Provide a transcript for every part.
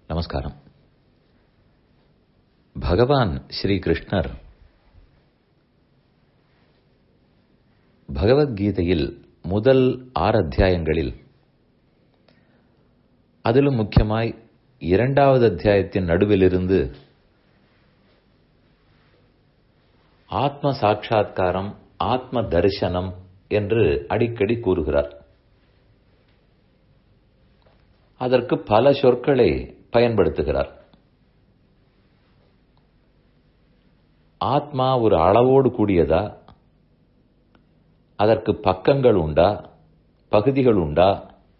நமஸ்காரம் பகவான் ஸ்ரீ கிருஷ்ணர் பகவத்கீதையில் முதல் ஆறு அத்தியாயங்களில் அதிலும் முக்கியமாய் இரண்டாவது அத்தியாயத்தின் நடுவிலிருந்து ஆத்ம சாட்சா்காரம் ஆத்ம தரிசனம் என்று அடிக்கடி கூறுகிறார் அதற்கு பல சொற்களை பயன்படுத்துகிறார் ஆத்மா ஒரு அளவோடு கூடியதா அதற்கு பக்கங்கள் உண்டா பகுதிகள் உண்டா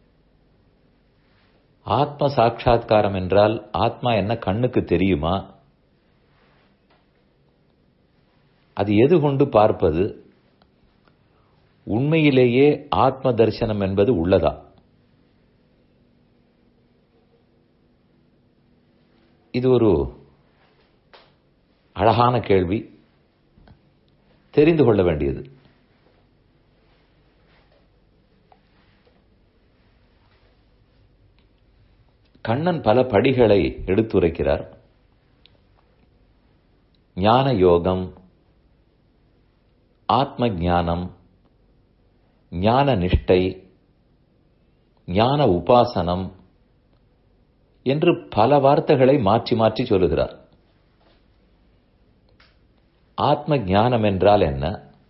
ஆத்ம சாட்சா்காரம் என்றால் ஆத்மா என்ன கண்ணுக்கு தெரியுமா அது எது கொண்டு பார்ப்பது உண்மையிலேயே ஆத்ம தரிசனம் என்பது உள்ளதா இது ஒரு அழகான கேள்வி தெரிந்து கொள்ள வேண்டியது கண்ணன் பல படிகளை எடுத்துரைக்கிறார் ஞான யோகம் ஆத்ம ஞானம் ஞான நிஷ்டை ஞான உபாசனம் என்று பல வார்த்தைகளை மாற்றி மாற்றி சொல்லுகிறார் ஆத்ம ஞானம் என்றால் என்ன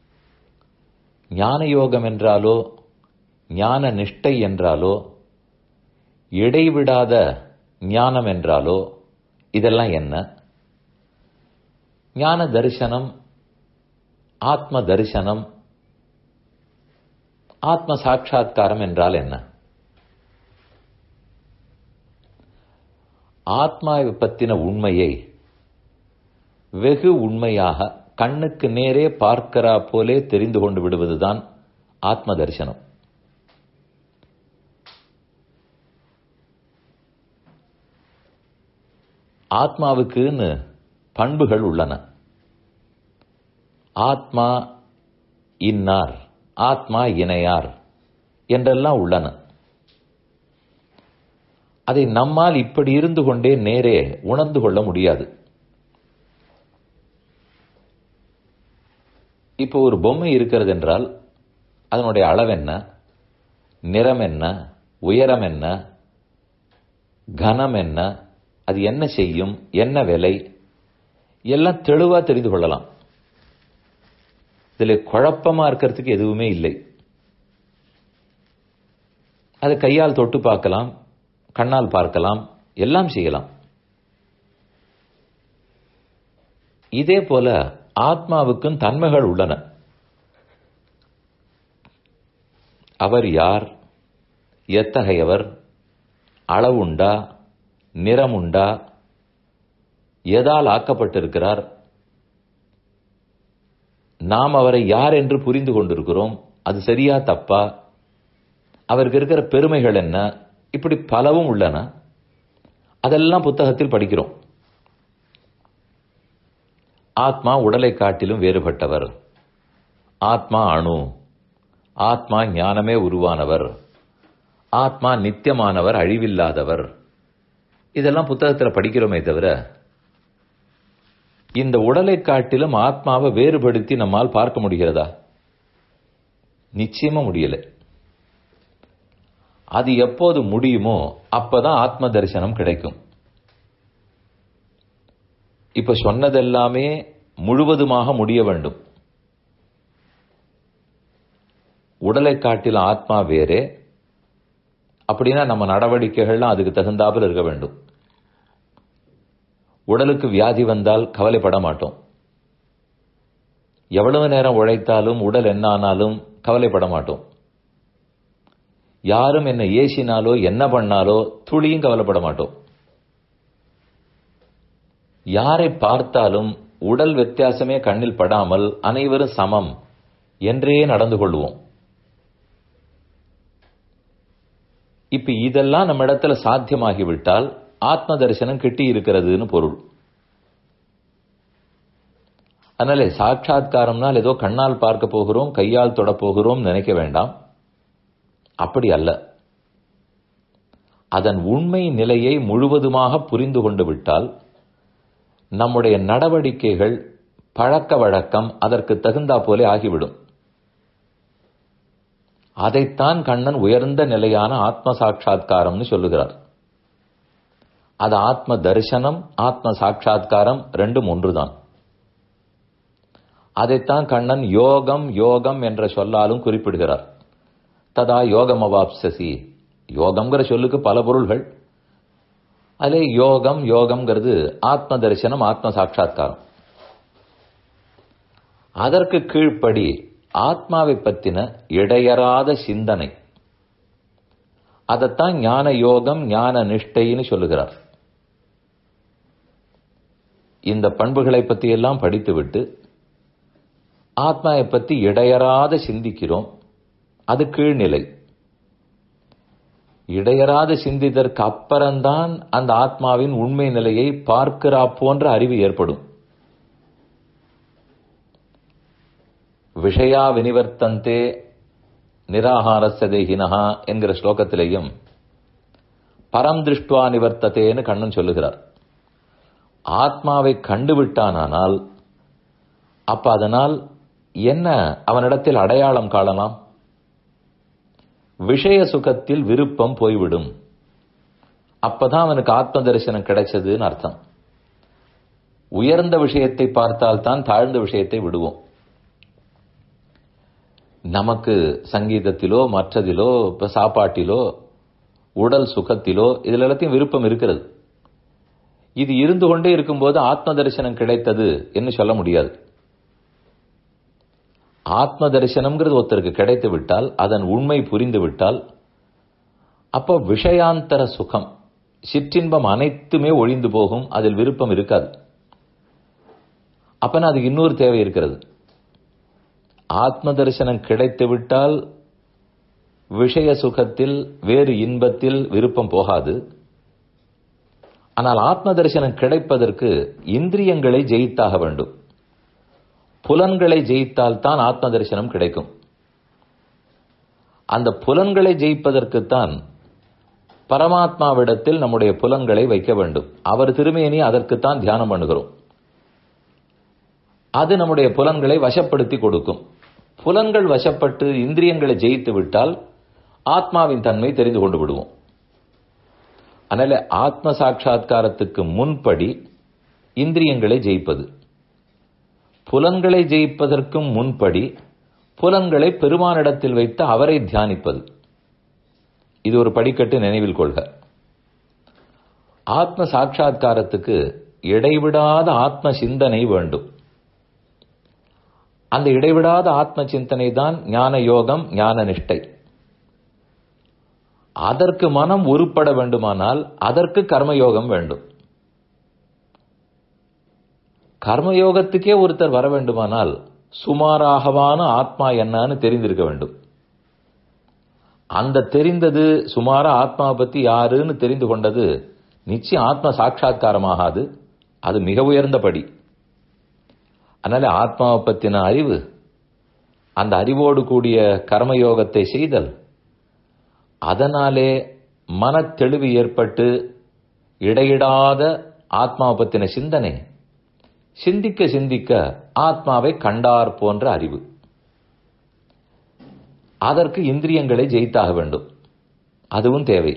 ஞான யோகம் என்றாலோ ஞான நிஷ்டை என்றாலோ இடைவிடாத ஞானம் என்றாலோ இதெல்லாம் என்ன ஞான தரிசனம் ஆத்ம தரிசனம் ஆத்ம சாட்சா்காரம் என்றால் என்ன ஆத்மாவை பற்றின உண்மையை வெகு உண்மையாக கண்ணுக்கு நேரே பார்க்கிறா போலே தெரிந்து கொண்டு விடுவதுதான் ஆத்ம தரிசனம் ஆத்மாவுக்குன்னு பண்புகள் உள்ளன ஆத்மா இன்னார் ஆத்மா இணையார் என்றெல்லாம் உள்ளன அதை நம்மால் இப்படி இருந்து கொண்டே நேரே உணர்ந்து கொள்ள முடியாது இப்போ ஒரு பொம்மை இருக்கிறது என்றால் அதனுடைய அளவென்ன நிறம் என்ன உயரம் என்ன கனம் என்ன அது என்ன செய்யும் என்ன விலை எல்லாம் தெளிவா தெரிந்து கொள்ளலாம் இதில் குழப்பமா இருக்கிறதுக்கு எதுவுமே இல்லை அதை கையால் தொட்டு பார்க்கலாம் கண்ணால் பார்க்கலாம் எல்லாம் செய்யலாம் இதே போல ஆத்மாவுக்கும் தன்மைகள் உள்ளன அவர் யார் எத்தகையவர் அளவுண்டா நிறமுண்டா எதால் ஆக்கப்பட்டிருக்கிறார் நாம் அவரை யார் என்று புரிந்து கொண்டிருக்கிறோம் அது சரியா தப்பா அவருக்கு இருக்கிற பெருமைகள் என்ன இப்படி பலவும் உள்ளன அதெல்லாம் புத்தகத்தில் படிக்கிறோம் ஆத்மா உடலை காட்டிலும் வேறுபட்டவர் ஆத்மா அணு ஆத்மா ஞானமே உருவானவர் ஆத்மா நித்தியமானவர் அழிவில்லாதவர் இதெல்லாம் புத்தகத்தில் படிக்கிறோமே தவிர இந்த உடலை காட்டிலும் ஆத்மாவை வேறுபடுத்தி நம்மால் பார்க்க முடிகிறதா நிச்சயமா முடியல அது எப்போது முடியுமோ அப்பதான் ஆத்ம தரிசனம் கிடைக்கும் இப்ப சொன்னதெல்லாமே முழுவதுமாக முடிய வேண்டும் உடலை காட்டிலும் ஆத்மா வேறே அப்படின்னா நம்ம நடவடிக்கைகள்லாம் அதுக்கு தகுந்தாப்பில் இருக்க வேண்டும் உடலுக்கு வியாதி வந்தால் கவலைப்பட மாட்டோம் எவ்வளவு நேரம் உழைத்தாலும் உடல் என்ன ஆனாலும் கவலைப்பட மாட்டோம் யாரும் என்ன ஏசினாலோ என்ன பண்ணாலோ துளியும் கவலைப்பட மாட்டோம் யாரை பார்த்தாலும் உடல் வித்தியாசமே கண்ணில் படாமல் அனைவரும் சமம் என்றே நடந்து கொள்வோம் இப்ப இதெல்லாம் நம்ம இடத்துல சாத்தியமாகிவிட்டால் ஆத்ம தரிசனம் கிட்டி இருக்கிறதுன்னு பொருள் அதனால சாட்சா்காரம்னால் ஏதோ கண்ணால் பார்க்க போகிறோம் கையால் தொட போகிறோம் நினைக்க வேண்டாம் அப்படி அல்ல அதன் உண்மை நிலையை முழுவதுமாக புரிந்து கொண்டு விட்டால் நம்முடைய நடவடிக்கைகள் பழக்க வழக்கம் அதற்கு தகுந்தா போலே ஆகிவிடும் அதைத்தான் கண்ணன் உயர்ந்த நிலையான ஆத்ம சாட்சா்காரம்னு சொல்லுகிறார் அது ஆத்ம தரிசனம் ஆத்ம சாட்சா்காரம் ரெண்டும் ஒன்றுதான் அதைத்தான் கண்ணன் யோகம் யோகம் என்ற சொல்லாலும் குறிப்பிடுகிறார் ததா யோகம் அவாப்சசி யோகம்ங்கிற சொல்லுக்கு பல பொருள்கள் அதிலே யோகம் யோகம்ங்கிறது ஆத்ம தரிசனம் ஆத்ம சாட்சா்காரம் அதற்கு கீழ்ப்படி ஆத்மாவை பற்றின இடையறாத சிந்தனை அதைத்தான் ஞான யோகம் ஞான நிஷ்டைன்னு சொல்லுகிறார் இந்த பண்புகளை பற்றி எல்லாம் படித்துவிட்டு ஆத்மாவை பற்றி இடையறாத சிந்திக்கிறோம் அது கீழ்நிலை இடையறாத சிந்திதற்கு அப்புறம்தான் அந்த ஆத்மாவின் உண்மை நிலையை பார்க்கிறா போன்ற அறிவு ஏற்படும் விஷயா வினிவர்த்தந்தே நிராகாரஸ்ய தேகினஹா என்கிற ஸ்லோகத்திலேயும் பரம் திருஷ்டுவா நிவர்த்ததேன்னு கண்ணன் சொல்லுகிறார் ஆத்மாவை கண்டுவிட்டானால் அப்ப அதனால் என்ன அவனிடத்தில் அடையாளம் காணலாம் விஷய சுகத்தில் விருப்பம் போய்விடும் அப்பதான் அவனுக்கு ஆத்ம தரிசனம் கிடைச்சதுன்னு அர்த்தம் உயர்ந்த விஷயத்தை பார்த்தால் தான் தாழ்ந்த விஷயத்தை விடுவோம் நமக்கு சங்கீதத்திலோ மற்றதிலோ இப்ப சாப்பாட்டிலோ உடல் சுகத்திலோ இதுல எல்லாத்தையும் விருப்பம் இருக்கிறது இது இருந்து கொண்டே இருக்கும்போது ஆத்ம தரிசனம் கிடைத்தது என்று சொல்ல முடியாது ஆத்ம தரிசனம்ங்கிறது ஒருத்தருக்கு கிடைத்து விட்டால் அதன் உண்மை புரிந்து விட்டால் அப்போ விஷயாந்தர சுகம் சிற்றின்பம் அனைத்துமே ஒழிந்து போகும் அதில் விருப்பம் இருக்காது அப்பனா அதுக்கு இன்னொரு தேவை இருக்கிறது ஆத்ம தரிசனம் கிடைத்து விட்டால் விஷய சுகத்தில் வேறு இன்பத்தில் விருப்பம் போகாது ஆனால் ஆத்ம தரிசனம் கிடைப்பதற்கு இந்திரியங்களை ஜெயித்தாக வேண்டும் புலன்களை ஜெயித்தால் தான் ஆத்ம தரிசனம் கிடைக்கும் அந்த புலன்களை ஜெயிப்பதற்குத்தான் பரமாத்மாவிடத்தில் நம்முடைய புலன்களை வைக்க வேண்டும் அவர் திருமேனி அதற்குத்தான் தியானம் பண்ணுகிறோம் அது நம்முடைய புலன்களை வசப்படுத்தி கொடுக்கும் புலன்கள் வசப்பட்டு இந்திரியங்களை ஜெயித்து விட்டால் ஆத்மாவின் தன்மை தெரிந்து கொண்டு விடுவோம் அதனால ஆத்ம சாட்சா்காரத்துக்கு முன்படி இந்திரியங்களை ஜெயிப்பது புலன்களை ஜெயிப்பதற்கும் முன்படி புலன்களை பெருமானிடத்தில் வைத்து அவரை தியானிப்பது இது ஒரு படிக்கட்டு நினைவில் கொள்க ஆத்ம சாட்சா்காரத்துக்கு இடைவிடாத ஆத்ம சிந்தனை வேண்டும் அந்த இடைவிடாத ஆத்ம சிந்தனை தான் ஞான யோகம் ஞான நிஷ்டை அதற்கு மனம் உருப்பட வேண்டுமானால் அதற்கு கர்மயோகம் வேண்டும் கர்மயோகத்துக்கே ஒருத்தர் வர வேண்டுமானால் சுமாராகவான ஆத்மா என்னன்னு தெரிந்திருக்க வேண்டும் அந்த தெரிந்தது சுமார ஆத்மா பத்தி யாருன்னு தெரிந்து கொண்டது நிச்சயம் ஆத்ம சாட்சா்காரமாகாது அது மிக உயர்ந்த படி அதனால ஆத்மாவை பத்தின அறிவு அந்த அறிவோடு கூடிய கர்மயோகத்தை செய்தல் அதனாலே மனத்தெளிவு ஏற்பட்டு இடையிடாத ஆத்மாவை பத்தின சிந்தனை சிந்திக்க சிந்திக்க ஆத்மாவை கண்டார் போன்ற அறிவு அதற்கு இந்திரியங்களை ஜெயித்தாக வேண்டும் அதுவும் தேவை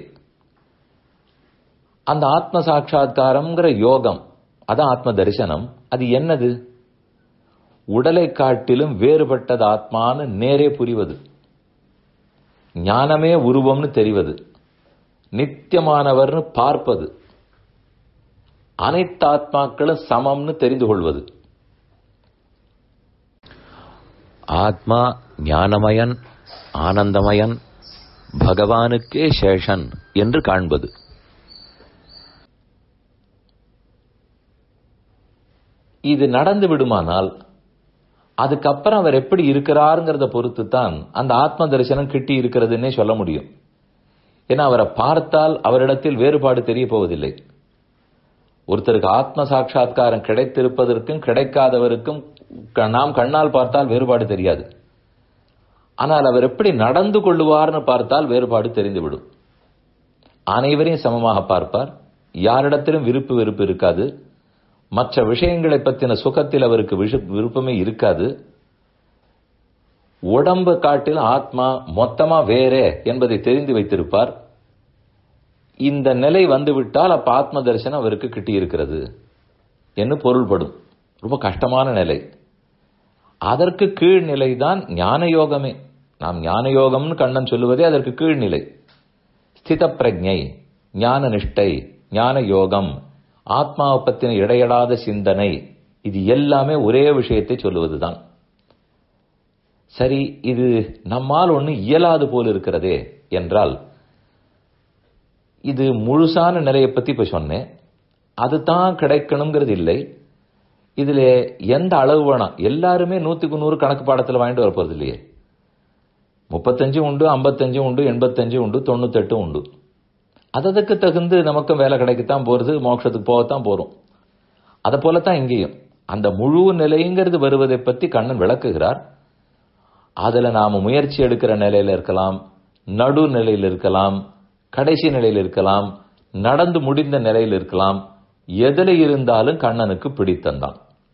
அந்த ஆத்ம சாட்சா்காரம்ங்கிற யோகம் அதான் ஆத்ம தரிசனம் அது என்னது உடலை காட்டிலும் வேறுபட்டது ஆத்மான்னு நேரே புரிவது ஞானமே உருவம்னு தெரிவது நித்தியமானவர்னு பார்ப்பது அனைத்து ஆத்மாக்களும் சமம்னு தெரிந்து கொள்வது ஆத்மா ஞானமயன் ஆனந்தமயன் பகவானுக்கே சேஷன் என்று காண்பது இது நடந்து விடுமானால் அதுக்கப்புறம் அவர் எப்படி இருக்கிறாருங்கிறத பொறுத்து தான் அந்த ஆத்ம தரிசனம் கிட்டி இருக்கிறதுன்னே சொல்ல முடியும் ஏன்னா அவரை பார்த்தால் அவரிடத்தில் வேறுபாடு தெரிய போவதில்லை ஒருத்தருக்கு ஆத்ம சாட்சா்காரம் கிடைத்திருப்பதற்கும் கிடைக்காதவருக்கும் நாம் கண்ணால் பார்த்தால் வேறுபாடு தெரியாது ஆனால் அவர் எப்படி நடந்து கொள்ளுவார்னு பார்த்தால் வேறுபாடு தெரிந்துவிடும் அனைவரையும் சமமாக பார்ப்பார் யாரிடத்திலும் விருப்பு வெறுப்பு இருக்காது மற்ற விஷயங்களை பற்றின சுகத்தில் அவருக்கு விருப்பமே இருக்காது உடம்பு காட்டில் ஆத்மா மொத்தமா வேறே என்பதை தெரிந்து வைத்திருப்பார் இந்த நிலை வந்துவிட்டால் அப்ப ஆத்ம தரிசனம் அவருக்கு கிட்டியிருக்கிறது என்று பொருள்படும் ரொம்ப கஷ்டமான நிலை அதற்கு கீழ்நிலை தான் ஞான யோகமே நாம் ஞான யோகம்னு கண்ணன் சொல்லுவதே அதற்கு கீழ்நிலை ஸ்தித பிரஜை ஞான நிஷ்டை ஞான யோகம் ஆத்மாவை பற்றின இடையடாத சிந்தனை இது எல்லாமே ஒரே விஷயத்தை சொல்லுவதுதான் சரி இது நம்மால் ஒன்று இயலாது போல் இருக்கிறதே என்றால் இது முழுசான நிலையை பத்தி இப்ப சொன்னேன் அதுதான் கிடைக்கணுங்கிறது இல்லை இதுல எந்த அளவு வேணாம் எல்லாருமே நூத்துக்கு நூறு கணக்கு பாடத்தில் வாங்கிட்டு வர போறது இல்லையே முப்பத்தஞ்சு உண்டு ஐம்பத்தஞ்சு உண்டு எண்பத்தஞ்சு உண்டு தொண்ணூத்தெட்டு உண்டு அதற்கு தகுந்து நமக்கும் வேலை கிடைக்கத்தான் போறது மோட்சத்துக்கு போகத்தான் போறோம் அதை போலத்தான் இங்கேயும் அந்த முழு நிலைங்கிறது வருவதை பத்தி கண்ணன் விளக்குகிறார் அதுல நாம முயற்சி எடுக்கிற நிலையில இருக்கலாம் நடு நிலையில் இருக்கலாம் கடைசி நிலையில் இருக்கலாம் நடந்து முடிந்த நிலையில் இருக்கலாம் எதில் இருந்தாலும் கண்ணனுக்கு பிடித்தந்தான்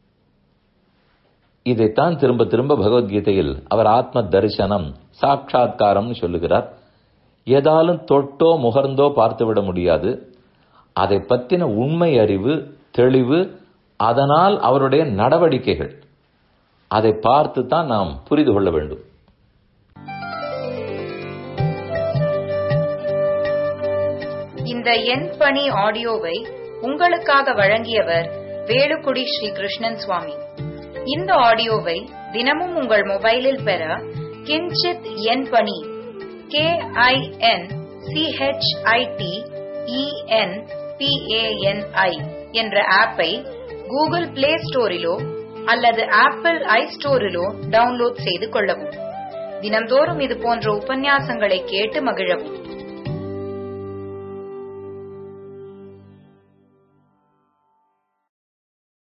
இதைத்தான் திரும்ப திரும்ப பகவத்கீதையில் அவர் ஆத்ம தரிசனம் சாட்சா்காரம்னு சொல்லுகிறார் ஏதாலும் தொட்டோ முகர்ந்தோ பார்த்துவிட முடியாது அதை பற்றின உண்மை அறிவு தெளிவு அதனால் அவருடைய நடவடிக்கைகள் அதை பார்த்து தான் நாம் புரிந்து கொள்ள வேண்டும் இந்த எண் பணி ஆடியோவை உங்களுக்காக வழங்கியவர் வேலுக்குடி ஸ்ரீ கிருஷ்ணன் சுவாமி இந்த ஆடியோவை தினமும் உங்கள் மொபைலில் பெற கிஞ்சித் எண் பணி கே ஐ என் சிஹெச்ஐடி இஎன் பிஏஎன்ஐ என்ற ஆப்பை கூகுள் பிளே ஸ்டோரிலோ அல்லது ஆப்பிள் ஐ ஸ்டோரிலோ டவுன்லோட் செய்து கொள்ளவும் தினம்தோறும் இது போன்ற உபன்யாசங்களை கேட்டு மகிழவும்